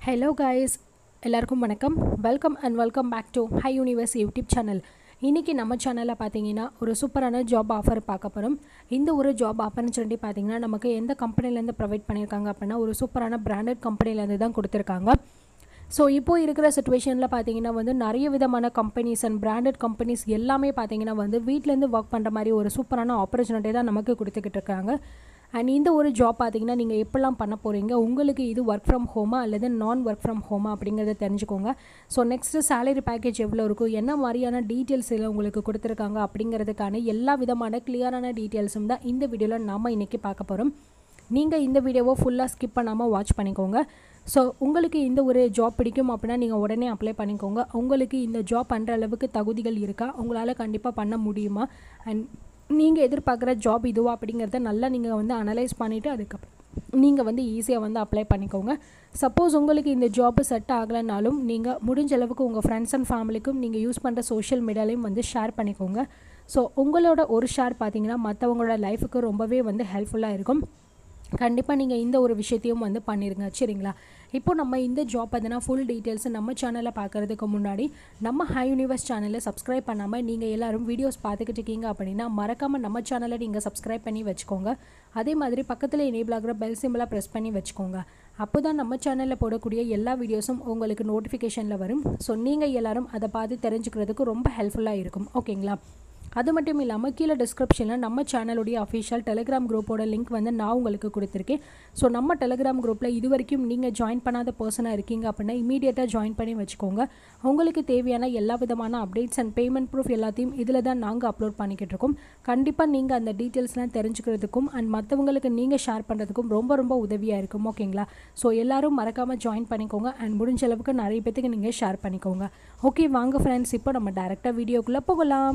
hello guys எல்லாருக்கும் வணக்கம் welcome and welcome back to hi universe YouTube channel இன்றைக்கி நம்ம சேனலில் பார்த்தீங்கன்னா ஒரு சூப்பரான ஜாப் ஆஃபர் பார்க்க போகிறோம் இந்த ஒரு ஜாப் ஆப்பர்ச்சுனிட்டி பார்த்தீங்கன்னா நமக்கு எந்த கம்பெனிலேருந்து ப்ரொவைட் பண்ணியிருக்காங்க அப்படின்னா ஒரு சூப்பரான பிராண்டட் கம்பெனிலேருந்து தான் கொடுத்துருக்காங்க ஸோ இப்போ இருக்கிற சுச்சுவேஷனில் பார்த்தீங்கன்னா வந்து நிறைய விதமான கம்பெனிஸ் அண்ட் பிராண்டட் கம்பெனிஸ் எல்லாமே பார்த்தீங்கன்னா வந்து வீட்டிலேருந்து ஒர்க் பண்ணுற மாதிரி ஒரு சூப்பரான ஆப்பர்ச்சுனிட்டி தான் நமக்கு கொடுத்துக்கிட்டு இருக்காங்க அண்ட் இந்த ஒரு ஜாப் பார்த்தீங்கன்னா நீங்கள் எப்படிலாம் பண்ண போகிறீங்க உங்களுக்கு இது ஒர்க் ஃப்ரம் ஹோமா அல்லது நான் ஒர்க் ஃப்ரம் ஹோமா அப்படிங்கிறத தெரிஞ்சுக்கோங்க ஸோ நெக்ஸ்ட்டு சேலரி பேக்கேஜ் எவ்வளோ இருக்கும் என்ன மாதிரியான டீட்டெயில்ஸ் எல்லாம் உங்களுக்கு கொடுத்துருக்காங்க அப்படிங்கிறதுக்கான எல்லா விதமான கிளியரான டீட்டெயில்ஸும் தான் இந்த வீடியோவில் நாம் இன்றைக்கி பார்க்க போகிறோம் நீங்கள் இந்த வீடியோவை ஃபுல்லாக ஸ்கிப் பண்ணாமல் வாட்ச் பண்ணிக்கோங்க ஸோ உங்களுக்கு இந்த ஒரு ஜாப் பிடிக்கும் அப்படின்னா நீங்கள் உடனே அப்ளை பண்ணிக்கோங்க உங்களுக்கு இந்த ஜாப் பண்ணுற அளவுக்கு தகுதிகள் இருக்கா உங்களால் கண்டிப்பாக பண்ண முடியுமா அண்ட் நீங்கள் எதிர்பார்க்குற ஜாப் இதுவா அப்படிங்கிறத நல்லா நீங்கள் வந்து அனலைஸ் பண்ணிவிட்டு அதுக்கப்புறம் நீங்கள் வந்து ஈஸியாக வந்து அப்ளை பண்ணிக்கோங்க சப்போஸ் உங்களுக்கு இந்த ஜாப்பு செட் ஆகலைனாலும் நீங்கள் முடிஞ்ச அளவுக்கு உங்கள் ஃப்ரெண்ட்ஸ் அண்ட் ஃபேமிலிக்கும் நீங்கள் யூஸ் பண்ணுற சோஷியல் மீடியாலையும் வந்து ஷேர் பண்ணிக்கோங்க ஸோ உங்களோட ஒரு ஷேர் பார்த்தீங்கன்னா மற்றவங்களோட லைஃபுக்கு ரொம்பவே வந்து ஹெல்ப்ஃபுல்லாக இருக்கும் கண்டிப்பாக நீங்கள் இந்த ஒரு விஷயத்தையும் வந்து பண்ணிடுங்க சரிங்களா இப்போ நம்ம இந்த ஜாப் எதனா ஃபுல் டீட்டெயில்ஸ் நம்ம சேனலில் பார்க்குறதுக்கு முன்னாடி நம்ம ஹை யூனிவர்ஸ் சேனலில் சப்ஸ்கிரைப் பண்ணாமல் நீங்கள் எல்லாரும் வீடியோஸ் பார்த்துக்கிட்டு இருக்கீங்க அப்படின்னா மறக்காமல் நம்ம சேனலை நீங்கள் சப்ஸ்கிரைப் பண்ணி வச்சுக்கோங்க அதே மாதிரி பக்கத்தில் எனேபிள் ஆகிற பெல் சிம்பிளாக ப்ரெஸ் பண்ணி வச்சுக்கோங்க அப்போ தான் நம்ம சேனலில் போடக்கூடிய எல்லா வீடியோஸும் உங்களுக்கு நோட்டிஃபிகேஷனில் வரும் ஸோ நீங்கள் எல்லாரும் அதை பார்த்து தெரிஞ்சுக்கிறதுக்கு ரொம்ப ஹெல்ப்ஃபுல்லாக இருக்கும் ஓகேங்களா அது மட்டும் இல்லாமல் கீழே டிஸ்கிரிப்ஷனில் நம்ம சேனலுடைய அஃபிஷியல் டெலிகிராம் குரூப்போட லிங்க் வந்து நான் உங்களுக்கு கொடுத்துருக்கேன் ஸோ நம்ம டெலிகிராம் குரூப்பில் இது வரைக்கும் நீங்கள் ஜாயின் பண்ணாத பர்சனாக இருக்கீங்க அப்படின்னா இமீடியட்டாக ஜாயின் பண்ணி வச்சுக்கோங்க உங்களுக்கு தேவையான எல்லா விதமான அப்டேட்ஸ் அண்ட் பேமெண்ட் ப்ரூஃப் எல்லாத்தையும் இதில் தான் நாங்கள் அப்லோட் பண்ணிக்கிட்டு இருக்கோம் கண்டிப்பாக நீங்கள் அந்த டீட்டெயில்ஸ்லாம் தெரிஞ்சுக்கிறதுக்கும் அண்ட் மற்றவங்களுக்கு நீங்கள் ஷேர் பண்ணுறதுக்கும் ரொம்ப ரொம்ப உதவியாக இருக்கும் ஓகேங்களா ஸோ எல்லோரும் மறக்காமல் ஜாயின் பண்ணிக்கோங்க அண்ட் முடிஞ்ச அளவுக்கு நிறைய பேத்துக்கு நீங்கள் ஷேர் பண்ணிக்கோங்க ஓகே வாங்க ஃப்ரெண்ட்ஸ் இப்போ நம்ம டேரெக்டாக வீடியோக்குள்ளே போகலாம்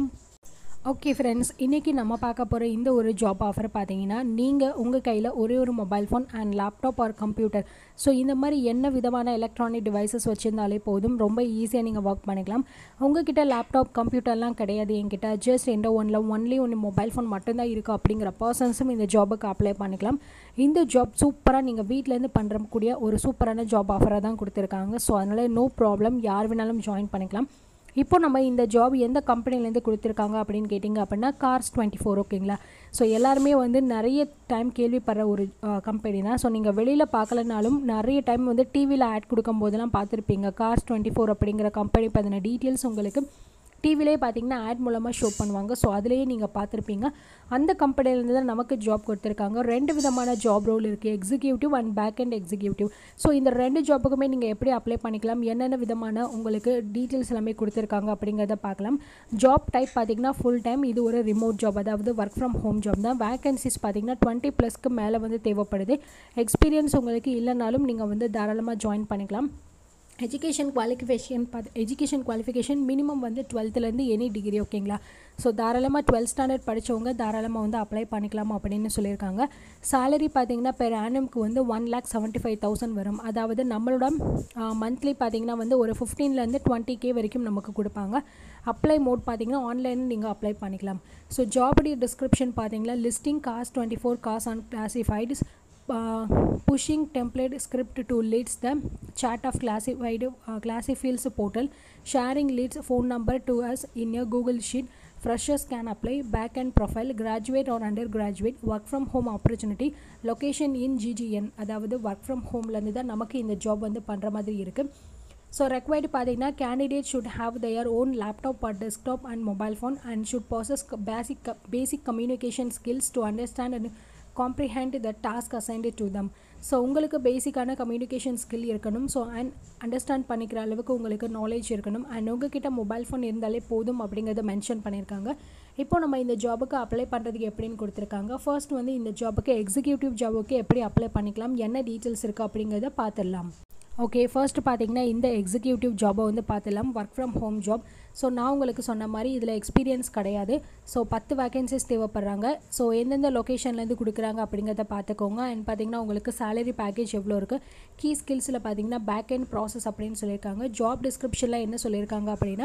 ஓகே ஃப்ரெண்ட்ஸ் இன்றைக்கி நம்ம பார்க்க போகிற இந்த ஒரு ஜாப் ஆஃபர் பார்த்தீங்கன்னா நீங்கள் உங்கள் கையில் ஒரே ஒரு mobile phone and laptop or computer so இந்த மாதிரி என்ன விதமான எலக்ட்ரானிக் டிவைசஸ் வச்சுருந்தாலே போதும் ரொம்ப ஈஸியாக நீங்கள் ஒர்க் பண்ணிக்கலாம் உங்ககிட்ட லேப்டாப் கம்ப்யூட்டர்லாம் கிடையாது என்கிட்ட ஜஸ்ட் எந்த ஒன்ல ஒன்லி ஒன்று மொபைல் ஃபோன் மட்டும்தான் இருக்குது அப்படிங்கிற பர்சன்ஸும் இந்த ஜாபுக்கு அப்ளை பண்ணிக்கலாம் இந்த ஜாப் சூப்பராக நீங்கள் வீட்டிலேருந்து பண்ணுறக்கூடிய ஒரு சூப்பரான ஜாப் ஆஃபராக தான் கொடுத்துருக்காங்க ஸோ அதனால் நோ ப்ராப்ளம் யார் வேணாலும் ஜாயின் பண்ணிக்கலாம் இப்போ நம்ம இந்த ஜாப் எந்த கம்பெனிலேருந்து கொடுத்துருக்காங்க அப்படின்னு கேட்டிங்க அப்படின்னா கார்ஸ் டுவெண்ட்டி ஃபோர் ஓகேங்களா ஸோ எல்லாருமே வந்து நிறைய டைம் கேள்விப்படுற ஒரு கம்பெனி தான் ஸோ நீங்கள் வெளியில் பார்க்கலனாலும் நிறைய டைம் வந்து டிவியில் ஆட் கொடுக்கும் போதெல்லாம் பார்த்துருப்பீங்க கார்ஸ் டுவெண்ட்டி ஃபோர் அப்படிங்கிற கம்பெனி பற்றின டீட்டெயில்ஸ் உங்களுக்கு டிவிலே பார்த்தீங்கன்னா ஆட் மூலமாக ஷோ பண்ணுவாங்க ஸோ அதுலேயே நீங்கள் பார்த்துருப்பீங்க அந்த கம்பெனிலேருந்து தான் நமக்கு ஜாப் கொடுத்துருக்காங்க ரெண்டு விதமான ஜாப் ரோல் இருக்குது executive and back end executive so இந்த ரெண்டு ஜாப்புக்குமே நீங்கள் எப்படி அப்ளை பண்ணிக்கலாம் என்னென்ன விதமான உங்களுக்கு டீட்டெயில்ஸ் எல்லாமே கொடுத்துருக்காங்க அப்படிங்கிறத பார்க்கலாம் ஜாப் டைப் பார்த்தீங்கன்னா ஃபுல் டைம் இது ஒரு ரிமோட் ஜாப் அதாவது ஒர்க் ஃப்ரம் ஹோம் ஜாப் தான் வேகன்சிஸ் பார்த்தீங்கன்னா டுவெண்ட்டி ப்ளஸ்க்கு மேலே வந்து தேவைப்படுது எக்ஸ்பீரியன்ஸ் உங்களுக்கு இல்லைனாலும் நீங்கள் வந்து தாராளமாக ஜாயின் பண்ணிக்கலாம் எஜுகேஷன் குவாலிஃபிகேஷன் பார்த்து எஜுகேஷன் குவாலிஃபிகேஷன் மினிமம் வந்து டுவெல்த்துலேருந்து எனி டிகிரி ஓகேங்களா ஸோ தாராளமாக டுவெல்த் ஸ்டாண்டர்ட் படித்தவங்க தாராளமாக வந்து அப்ளை பண்ணிக்கலாம் அப்படின்னு சொல்லியிருக்காங்க சேலரி பார்த்தீங்கன்னா பெர் ஆனம்க்கு வந்து one lakh seventy five thousand வரும் அதாவது நம்மளோட மந்த்லி பார்த்தீங்கன்னா வந்து ஒரு ஃபிஃப்டீன்லேருந்து டுவெண்ட்டி கே வரைக்கும் நமக்கு கொடுப்பாங்க அப்ளை மோட் பார்த்தீங்கன்னா ஆன்லைனில் நீங்கள் அப்ளை பண்ணிக்கலாம் ஸோ ஜாபுடைய டிஸ்கிரிப்ஷன் பார்த்தீங்கன்னா listing cars twenty four cars on classifieds uh, pushing template script to leads the chat of classified uh, classifieds portal sharing leads phone number to us in a google sheet freshers can apply back end profile graduate or undergraduate work from home opportunity location in ggn அதாவது work from ஹோம்லேருந்து தான் நமக்கு இந்த job வந்து பண்ணுற மாதிரி இருக்குது so required பார்த்தீங்கன்னா candidate should have their own laptop or desktop and mobile phone and should possess basic basic communication skills to understand and comprehend the task assigned to them so உங்களுக்கு பேசிக்கான communication skill இருக்கணும் so and understand பண்ணிக்கிற அளவுக்கு உங்களுக்கு knowledge இருக்கணும் and உங்ககிட்ட mobile phone இருந்தாலே போதும் அப்படிங்கிறத மென்ஷன் பண்ணியிருக்காங்க இப்போ நம்ம இந்த ஜாபுக்கு அப்ளை பண்ணுறதுக்கு எப்படின்னு கொடுத்துருக்காங்க ஃபர்ஸ்ட் வந்து இந்த ஜாபுக்கு எக்ஸிக்யூட்டிவ் ஜாபுக்கு எப்படி அப்ளை பண்ணிக்கலாம் என்ன டீட்டெயில்ஸ் இருக்குது அப்படிங்கிறத பார்த்துடலாம் ஓகே ஃபர்ஸ்ட் பார்த்தீங்கன்னா இந்த எக்ஸிக்யூட்டிவ் ஜாபை வந்து பார்த்துலாம் work from home job so நான் உங்களுக்கு சொன்ன மாதிரி இதில் எக்ஸ்பீரியன்ஸ் கிடையாது ஸோ பத்து வேகன்சிஸ் தேவைப்படுறாங்க ஸோ எந்தெந்த லொக்கேஷன்லேருந்து கொடுக்குறாங்க அப்படிங்கிறத பார்த்துக்கோங்க அண்ட் பார்த்தீங்கன்னா உங்களுக்கு சேலரி பேக்கேஜ் எவ்வளோ இருக்குது கீ ஸ்கில்ஸில் பார்த்தீங்கன்னா பேக் அண்ட் ப்ராசஸ் அப்படின்னு சொல்லியிருக்காங்க ஜாப் டிஸ்கிரிப்ஷனில் என்ன சொல்லியிருக்காங்க அப்படின்னா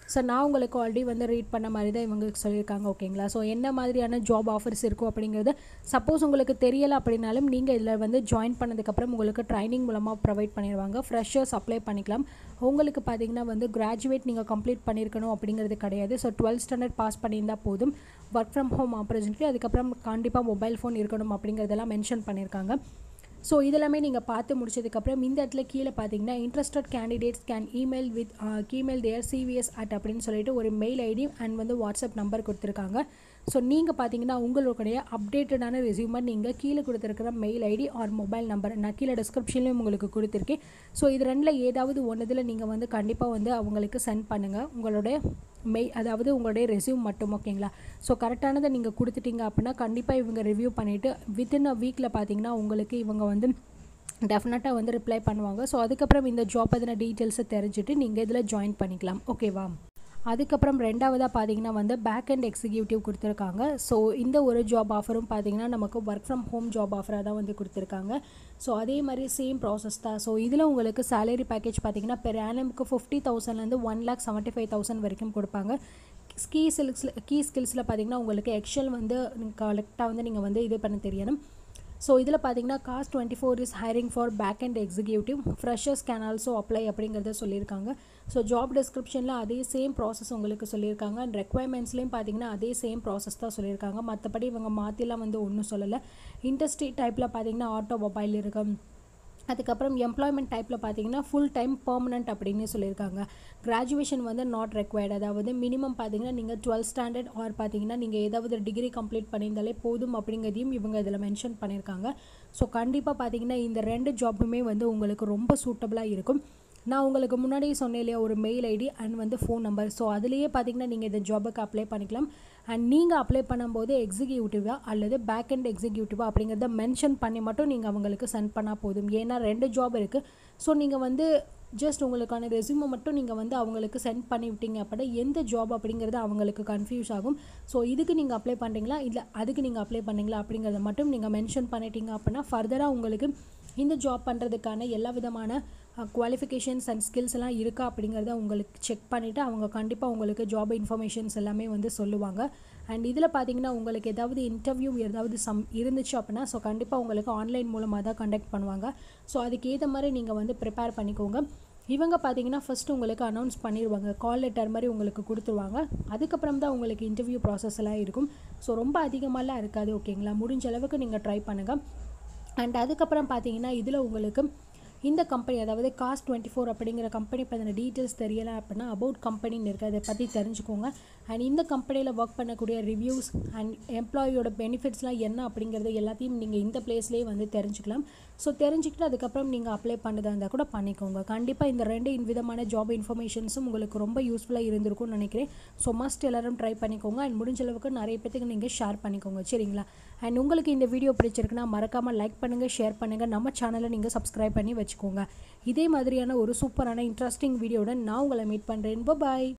ஸோ நான் உங்களுக்கு ஆல்ரெடி வந்து ரீட் பண்ண மாதிரி தான் இவங்களுக்கு சொல்லியிருக்காங்க ஓகேங்களா ஸோ என்ன மாதிரியான ஜாப் ஆஃபர்ஸ் இருக்கும் அப்படிங்கிறது சப்போஸ் உங்களுக்கு தெரியலை அப்படின்னாலும் நீங்கள் இதில் வந்து ஜாயின் பண்ணதுக்கப்புறம் உங்களுக்கு ட்ரைனிங் மூலமாக ப்ரொவைட் பண்ணிடுவாங்க ஃப்ரெஷர்ஸ் அப்ளை பண்ணிக்கலாம் உங்களுக்கு பார்த்தீங்கன்னா வந்து கிராஜுவேட் நீங்கள் கம்ப்ளீட் பண்ணியிருக்கணும் அப்படிங்கிறது கிடையாது ஸோ டுவெல்த் ஸ்டாண்டர்ட் பாஸ் பண்ணியிருந்தால் போதும் ஒர்க் ஃப்ரம் ஹோம் ஆப்பர்ச்சுனிட்டி அதுக்கப்புறம் கண்டிப்பாக மொபைல் ஃபோன் இருக்கணும் அப்படிங்கிறதெல்லாம் மென்ஷன் பண்ணியிருக்காங்க ஸோ இதெல்லாமே நீங்கள் பார்த்து முடிச்சதுக்கப்புறம் இந்த இடத்துல கீழே பார்த்தீங்கன்னா interested candidates can email with email their CVs at அப்படின்னு சொல்லிட்டு ஒரு மெயில் ஐடி அண்ட் வந்து வாட்ஸ்அப் நம்பர் கொடுத்துருக்காங்க ஸோ நீங்கள் பார்த்தீங்கன்னா உங்களுடைய அப்டேட்டடான ரெசியூமை நீங்கள் கீழே கொடுத்துருக்கிற mail ID or mobile number நான் கீழே டிஸ்கிரிப்ஷன்லேயும் உங்களுக்கு கொடுத்துருக்கேன் ஸோ இது ரெண்டில் ஏதாவது ஒன்றுதில் நீங்கள் வந்து கண்டிப்பாக வந்து அவங்களுக்கு சென்ட் பண்ணுங்கள் உங்களுடைய மெய் அதாவது உங்களுடைய ரெசியூம் மட்டும் ஓகேங்களா ஸோ கரெக்டானதை நீங்கள் கொடுத்துட்டீங்க அப்படின்னா கண்டிப்பாக இவங்க ரிவ்யூ பண்ணிவிட்டு வித்தின் அ வீக்கில் பார்த்தீங்கன்னா உங்களுக்கு இவங்க வந்து டெஃபினட்டாக வந்து ரிப்ளை பண்ணுவாங்க ஸோ அதுக்கப்புறம் இந்த ஜாப் பற்றின டீட்டெயில்ஸை தெரிஞ்சுட்டு நீங்கள் இதில் ஜாயின் பண்ணிக்கலாம் ஓகேவா அதுக்கப்புறம் ரெண்டாவதாக பார்த்தீங்கன்னா வந்து பேக் அண்ட் எக்ஸிக்யூட்டிவ் கொடுத்துருக்காங்க ஸோ இந்த ஒரு ஜாப் ஆஃபரும் பார்த்தீங்கன்னா நமக்கு ஒர்க் ஃப்ரம் ஹோம் ஜாப் ஆஃபராக தான் வந்து கொடுத்துருக்காங்க ஸோ அதே மாதிரி சேம் ப்ராசஸ் தான் ஸோ இதில் உங்களுக்கு சேலரி பேக்கேஜ் பார்த்தீங்கன்னா பெர் ஆனமுக்கு ஃபிஃப்டி தௌசண்ட்லேருந்து one lakh seventy five thousand வரைக்கும் கொடுப்பாங்க கீ ஸ்கில்ஸில் கீ ஸ்கில்ஸில் பார்த்தீங்கன்னா உங்களுக்கு எக்ஷல் வந்து கரெக்டாக வந்து நீங்கள் வந்து இது பண்ண தெரியணும் ஸோ இதில் பார்த்தீங்கன்னா காஸ்ட் twenty four is hiring for back end executive freshers can also apply அப்படிங்கிறத சொல்லியிருக்காங்க ஸோ ஜாப் டிஸ்கிரிப்ஷனில் அதே சேம் ப்ராசஸ் உங்களுக்கு சொல்லியிருக்காங்க அண்ட் ரெக்குவயர்மெண்ட்ஸ்லேயும் பார்த்தீங்கன்னா அதே சேம் ப்ராசஸ் தான் சொல்லியிருக்காங்க மற்றபடி இவங்க மாற்றிலாம் வந்து ஒன்றும் சொல்லலை இண்டஸ்ட்ரி டைப்பில் பார்த்தீங்கன்னா ஆட்டோமொபைல் இருக்கும் அதுக்கப்புறம் எம்ப்ளாய்மெண்ட் டைப்பில் பார்த்தீங்கன்னா ஃபுல் டைம் பர்மனெண்ட் அப்படின்னு சொல்லியிருக்காங்க கிராஜுவேஷன் வந்து நாட் ரெக்வயர்ட் அதாவது மினிமம் பார்த்தீங்கன்னா நீங்கள் டுவெல்த் ஸ்டாண்டர்ட் ஆர் பார்த்தீங்கன்னா நீங்கள் ஏதாவது டிகிரி கம்ப்ளீட் பண்ணியிருந்தாலே போதும் அப்படிங்கிறதையும் இவங்க இதில் மென்ஷன் பண்ணியிருக்காங்க ஸோ கண்டிப்பாக பார்த்தீங்கன்னா இந்த ரெண்டு ஜாப்புமே வந்து உங்களுக்கு ரொம்ப சூட்டபுளாக இருக்கும் நான் உங்களுக்கு முன்னாடியே சொன்னேன் இல்லையா ஒரு மெயில் ஐடி அண்ட் வந்து ஃபோன் நம்பர் ஸோ அதுலேயே பார்த்தீங்கன்னா நீங்கள் இந்த ஜாபுக்கு அப்ளை பண்ணிக்கலாம் அண்ட் நீங்கள் அப்ளை பண்ணும்போது எக்ஸிக்யூட்டிவாக அல்லது பேக் அண்ட் எக்ஸிக்யூட்டிவாக அப்படிங்கிறத மென்ஷன் பண்ணி மட்டும் நீங்கள் அவங்களுக்கு சென்ட் பண்ணால் போதும் ஏன்னா ரெண்டு ஜாப் இருக்குது ஸோ நீங்கள் வந்து ஜஸ்ட் உங்களுக்கான ரெஸ்யூமை மட்டும் நீங்கள் வந்து அவங்களுக்கு சென்ட் பண்ணி விட்டீங்க அப்படின்னா எந்த ஜாப் அப்படிங்கிறது அவங்களுக்கு கன்ஃபியூஸ் ஆகும் ஸோ இதுக்கு நீங்கள் அப்ளை பண்ணுறீங்களா இல்லை அதுக்கு நீங்கள் அப்ளை பண்ணீங்களா அப்படிங்கிறத மட்டும் நீங்கள் மென்ஷன் பண்ணிட்டீங்க அப்படின்னா ஃபர்தராக உங்களுக்கு இந்த ஜாப் பண்ணுறதுக்கான எல்லா விதமான குவாலிஃபிகேஷன்ஸ் அண்ட் ஸ்கில்ஸ் எல்லாம் இருக்கா அப்படிங்கிறத உங்களுக்கு செக் பண்ணிவிட்டு அவங்க கண்டிப்பாக உங்களுக்கு ஜாப் இன்ஃபர்மேஷன்ஸ் எல்லாமே வந்து சொல்லுவாங்க அண்ட் இதில் பார்த்தீங்கன்னா உங்களுக்கு ஏதாவது இன்டர்வியூ ஏதாவது சம் இருந்துச்சு அப்படின்னா ஸோ கண்டிப்பாக உங்களுக்கு ஆன்லைன் மூலமாக தான் கண்டக்ட் பண்ணுவாங்க ஸோ அதுக்கு ஏற்ற மாதிரி நீங்கள் வந்து ப்ரிப்பேர் பண்ணிக்கோங்க இவங்க பார்த்தீங்கன்னா ஃபஸ்ட்டு உங்களுக்கு அனௌன்ஸ் பண்ணிடுவாங்க கால் லெட்டர் மாதிரி உங்களுக்கு கொடுத்துருவாங்க அதுக்கப்புறம் தான் உங்களுக்கு இன்டர்வியூ ப்ராசஸ் எல்லாம் இருக்கும் ஸோ ரொம்ப அதிகமாகலாம் இருக்காது ஓகேங்களா முடிஞ்ச அளவுக்கு நீங்கள் ட்ரை பண்ணுங்கள் அண்ட் அதுக்கப்புறம் பார்த்தீங்கன்னா இதில் உங்களுக்கு இந்த கம்பெனி அதாவது காஸ்ட் டுவெண்ட்டி ஃபோர் அப்படிங்கிற கம்பெனி பற்றின டீட்டெயில்ஸ் தெரியலை அப்படின்னா அபவுட் கம்பெனின்னு இருக்குது அதை பற்றி தெரிஞ்சுக்கோங்க அண்ட் இந்த கம்பெனியில் ஒர்க் பண்ணக்கூடிய ரிவ்யூஸ் அண்ட் எம்ப்ளாயியோட பெனிஃபிட்ஸ்லாம் என்ன அப்படிங்கிறது எல்லாத்தையும் நீங்கள் இந்த பிளேஸ்லேயே வந்து தெரிஞ்சுக்கலாம் ஸோ தெரிஞ்சுக்கிட்டு அதுக்கப்புறம் நீங்கள் அப்ளை பண்ணதா இருந்தால் கூட பண்ணிக்கோங்க கண்டிப்பாக இந்த ரெண்டு விதமான ஜாப் இன்ஃபர்மேஷன்ஸும் உங்களுக்கு ரொம்ப யூஸ்ஃபுல்லாக இருந்திருக்கும்னு நினைக்கிறேன் ஸோ மஸ்ட் எல்லோரும் ட்ரை பண்ணிக்கோங்க அண்ட் முடிஞ்ச அளவுக்கு நிறைய பேத்துக்கு நீங்கள் ஷேர் பண்ணிக்கோங்க சரிங்களா அண்ட் உங்களுக்கு இந்த வீடியோ பிடிச்சிருக்குன்னா மறக்காமல் லைக் பண்ணுங்கள் ஷேர் பண்ணுங்கள் நம்ம சேனலை நீங்கள் சப்ஸ்கிரைப் பண்ணி வச்சுக்கோங்க இதே மாதிரியான ஒரு சூப்பரான இன்ட்ரெஸ்டிங் வீடியோட நான் உங்களை மீட் பண்ணுறேன் பாய்